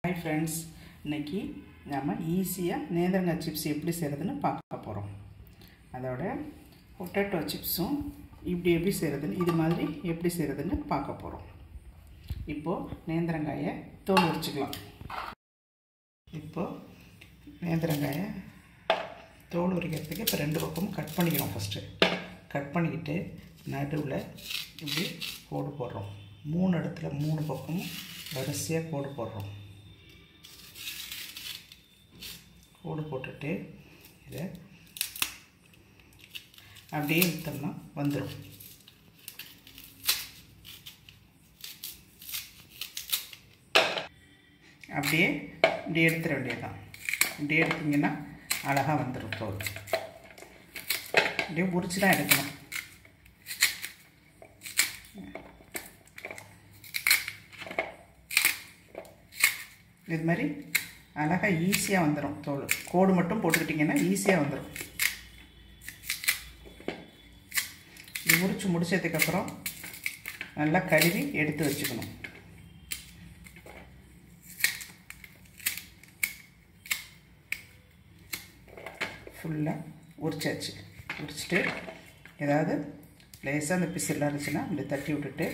hi friends இன்னைக்கு நம்ம ஈஸியாக நேந்திரங்காய் சிப்ஸ் எப்படி செய்கிறதுன்னு பார்க்க போகிறோம் அதோட பொட்டேட்டோ சிப்ஸும் இப்படி எப்படி செய்கிறதுன்னு இது மாதிரி எப்படி செய்கிறதுன்னு பார்க்க போகிறோம் இப்போது நேந்திரங்காயை தோல் உரிச்சுக்கலாம் இப்போது நேந்திரங்காயை தோல் உரிக்கிறதுக்கு இப்போ ரெண்டு பக்கமும் கட் பண்ணிக்கிறோம் ஃபஸ்ட்டு கட் பண்ணிக்கிட்டு நடுவில் இப்படி கோடு போடுறோம் மூணு இடத்துல மூணு பக்கமும் வரிசையாக கோடு போடுறோம் கோடு போட்டுட்டு இதை அப்படியே விற்றோம்னா வந்துடும் அப்படியே இப்படி எடுத்துட வேண்டியதுதான் இப்படி எடுத்திங்கன்னா அழகாக வந்துடும் தோல் அப்படியே உரிச்சு தான் எடுக்கணும் இது மாதிரி அழகாக ஈஸியாக வந்துடும் தோல் கோடு மட்டும் போட்டுக்கிட்டிங்கன்னா ஈஸியாக வந்துடும் இது உரிச்சு முடிச்சதுக்கப்புறம் நல்லா கழுவி எடுத்து வச்சுக்கணும் ஃபுல்லாக உரிச்சாச்சு உரிச்சிட்டு ஏதாவது லேசாக அந்த பிசிலாம் இருந்துச்சுன்னா இப்படி தட்டி விட்டுட்டு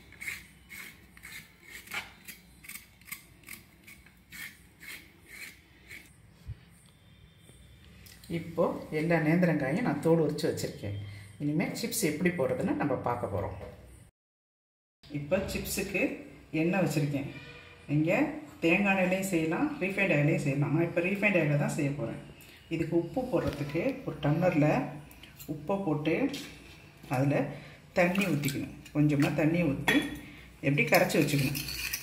இப்போது எல்லா நேந்திரங்காயும் நான் தோல் உரித்து வச்சுருக்கேன் இனிமேல் சிப்ஸ் எப்படி போடுறதுன்னு நம்ம பார்க்க போகிறோம் இப்போ சிப்ஸுக்கு எண்ணெய் வச்சுருக்கேன் நீங்கள் தேங்காய் எண்ணெயிலையும் செய்யலாம் ரீஃபைண்ட் ஆயிலையும் செய்யலாம் நான் இப்போ ரீஃபைண்ட் ஆயிலில் தான் செய்ய போகிறேன் இதுக்கு உப்பு போடுறதுக்கு ஒரு டம்ளரில் உப்பை போட்டு அதில் தண்ணி ஊற்றிக்கணும் கொஞ்சமாக தண்ணி ஊற்றி எப்படி கரைச்சி வச்சுக்கணும்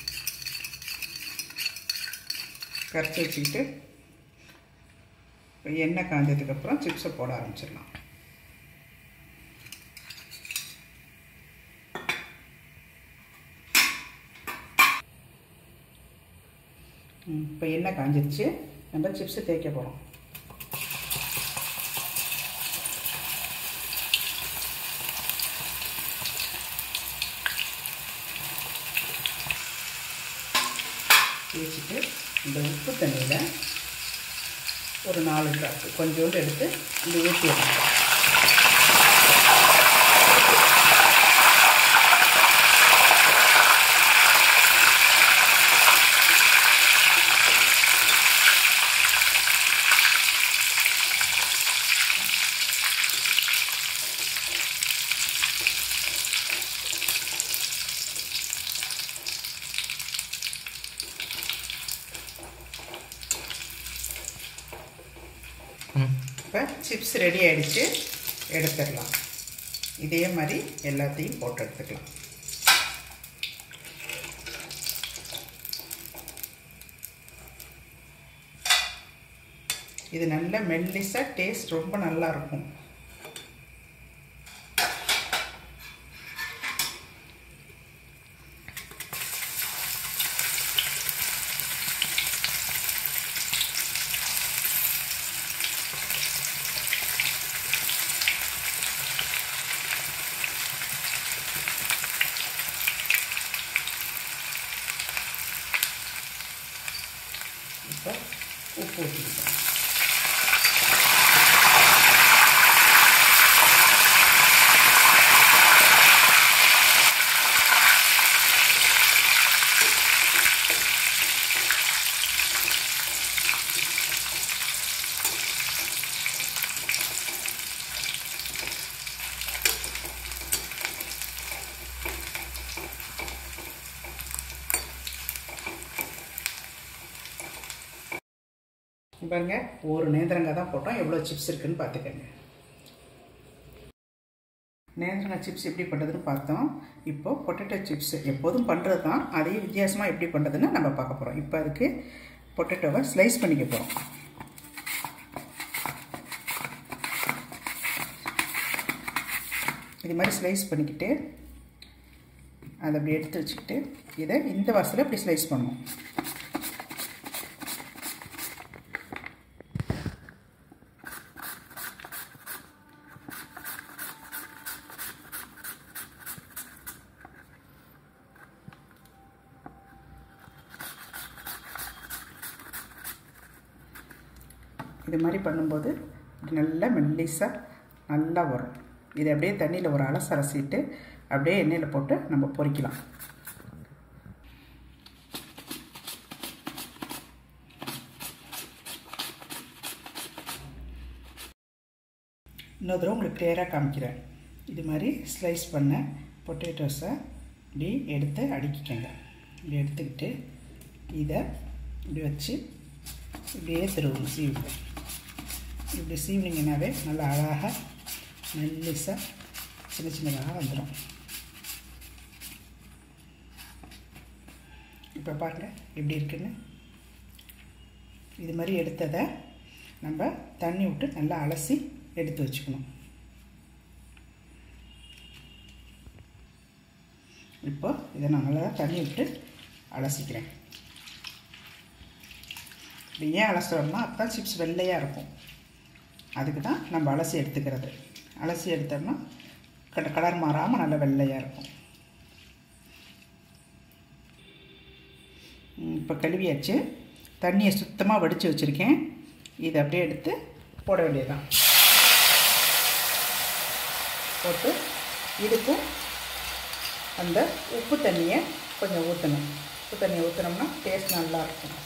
கரைச்சி வச்சுக்கிட்டு எண்ணெய் காஞ்சதுக்கப்புறம் சிப்ஸை போட ஆரம்பிச்சிடலாம் இப்போ எண்ணெய் காஞ்சிருச்சு நம்ம சிப்ஸு தேய்க்க போகிறோம் தேய்ச்சிட்டு இந்த உப்பு தண்ணியில் ஒரு நாலு ட்ராப்பு கொஞ்சோண்டு எடுத்து இந்த ஊற்றிடணும் இப்போ சிப்ஸ் ரெடி ஆகிடுச்சு எடுத்துடலாம் இதே மாதிரி எல்லாத்தையும் போட்டு எடுத்துக்கலாம் இது நல்ல மெல்லிஸாக டேஸ்ட் ரொம்ப நல்லா இருக்கும் இப்போ உப்பு ஊற்றிக்கிட்டோம் பாருங்க ஒரு நேந்திரங்காய் தான் போட்டோம் எவ்வளோ சிப்ஸ் இருக்குன்னு பார்த்துக்கங்க நேந்திரங்காய் சிப்ஸ் எப்படி பண்ணுறதுன்னு பார்த்தோம் இப்போது பொட்டேட்டோ சிப்ஸ் எப்போதும் பண்ணுறது தான் அதே வித்தியாசமாக எப்படி பண்ணுறதுன்னு நம்ம பார்க்க போகிறோம் இப்போ அதுக்கு பொட்டேட்டோவை ஸ்லைஸ் பண்ணிக்க போகிறோம் இது மாதிரி ஸ்லைஸ் பண்ணிக்கிட்டு அதை அப்படி எடுத்து வச்சுக்கிட்டு இதை இந்த வாசலில் இப்படி ஸ்லைஸ் பண்ணணும் இது மாதிரி பண்ணும்போது இப்படி நல்லா மெல்லிஸாக நல்லா வரும் இதை அப்படியே தண்ணியில் ஒரு அலசு அலசிட்டு அப்படியே எண்ணெயில் போட்டு நம்ம பொரிக்கலாம் இன்னொரு தடவை உங்களுக்கு கிளியராக காமிக்கிறேன் இது மாதிரி ஸ்லைஸ் பண்ண பொட்டேட்டோஸை இப்படி எடுத்து அடுக்கிக்கங்க இப்படி எடுத்துக்கிட்டு இதை இப்படி வச்சு இப்படியே திருவுங்க சீவுங்க இப்படி சீவினீங்கன்னாவே நல்லா அழகாக மெல்லிசாக சின்ன சின்னதாக வந்துடும் இப்போ பாருங்கள் எப்படி இருக்குன்னு இது மாதிரி எடுத்ததை நம்ம தண்ணி விட்டு நல்லா அலசி எடுத்து வச்சுக்கணும் இப்போ இதை நான் நல்லா தண்ணி விட்டு அலசிக்கிறேன் இது ஏன் அலசுறோம்னா அப்போ சிப்ஸ் வெள்ளையாக இருக்கும் அதுக்கு தான் நம்ம அலசி எடுத்துக்கிறது அலசி எடுத்தோம்னா கட கலர் மாறாமல் நல்லா வெள்ளையாக இருக்கும் இப்போ கழுவியாச்சு தண்ணியை சுத்தமாக வடித்து வச்சுருக்கேன் இதை அப்படியே எடுத்து போட வேண்டியதுதான் போட்டு இதுக்கும் அந்த உப்பு தண்ணியை கொஞ்சம் ஊற்றணும் உப்பு தண்ணியை ஊற்றினோம்னா டேஸ்ட் நல்லாயிருக்கும்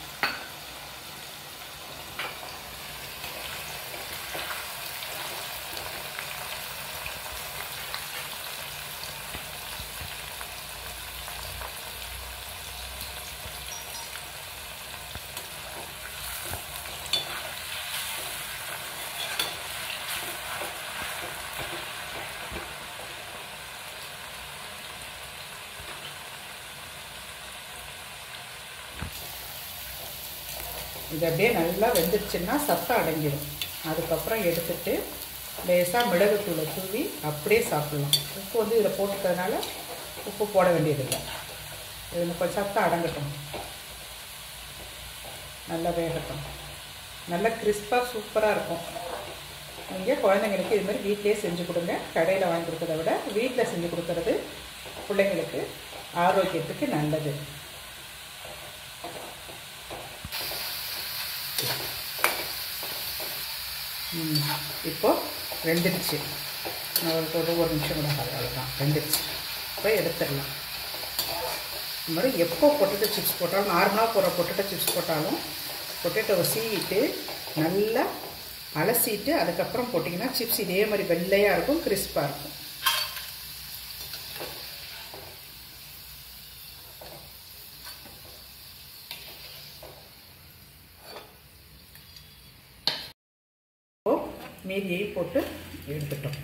இது அப்படியே நல்லா வெந்துருச்சுன்னா சத்தம் அடங்கிடும் அதுக்கப்புறம் எடுத்துட்டு லேசாக மிளகுத்தூளை தூவி அப்படியே சாப்பிட்லாம் உப்பு வந்து இதில் போட்டுக்கிறதுனால உப்பு போட வேண்டியதில்லை இதில் கொஞ்சம் சத்தம் அடங்கட்டும் நல்லா வேகட்டும் நல்லா கிறிஸ்பாக சூப்பராக இருக்கும் நீங்கள் குழந்தைங்களுக்கு இது மாதிரி வீட்டிலே செஞ்சு கொடுங்க கடையில் வாங்கி கொடுக்கறத விட வீட்டில் செஞ்சு கொடுக்கறது பிள்ளைங்களுக்கு ஆரோக்கியத்துக்கு நல்லது இப்போ வெந்துடுச்சு ஒரு ஒரு நிமிஷம் கூட ஆகாது அவ்வளோதான் வெந்துடுச்சு இப்போ எடுத்துடலாம் இந்த மாதிரி எப்போ பொட்டேட்டோ சிப்ஸ் போட்டாலும் நார்மலாக போடுற பொட்டேட்டோ சிப்ஸ் போட்டாலும் பொட்டேட்டோவை சீவிட்டு நல்லா அலசிட்டு அதுக்கப்புறம் போட்டிங்கன்னா சிப்ஸ் இதே மாதிரி வெள்ளையாக இருக்கும் கிறிஸ்பாக இருக்கும் மீதியை போட்டு எடுத்துட்டோம்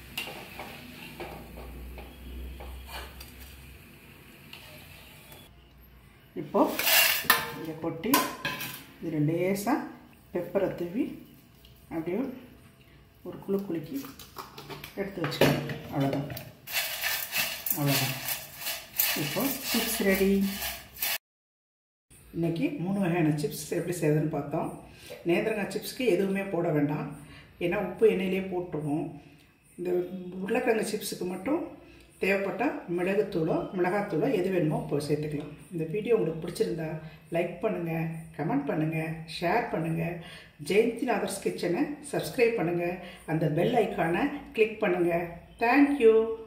இப்போ இதை கொட்டி இதில் லேசாக பெப்பரை தூவி அப்படியே ஒரு குழு குலுக்கி எடுத்து வச்சுக்கணும் அவ்வளோதான் அவ்வளோதான் இப்போ சிப்ஸ் ரெடி இன்றைக்கி மூணு வகையான சிப்ஸ் எப்படி செய்யுதுன்னு பார்த்தோம் நேந்திரங்காய் சிப்ஸ்க்கு எதுவுமே போட வேண்டாம் ஏன்னா உப்பு எண்ணெயிலே போட்டுருவோம் இந்த உருளைக்கிழங்கு சிப்ஸுக்கு மட்டும் தேவைப்பட்டால் மிளகுத்தூளோ மிளகாத்தூளோ எது வேணுமோ இப்போ சேர்த்துக்கலாம் இந்த வீடியோ உங்களுக்கு பிடிச்சிருந்தா லைக் பண்ணுங்கள் கமெண்ட் பண்ணுங்கள் ஷேர் பண்ணுங்கள் ஜெயந்தி நாதர்ஸ் கிச்சனை சப்ஸ்கிரைப் பண்ணுங்கள் அந்த பெல் ஐக்கானை கிளிக் பண்ணுங்கள் தேங்க்யூ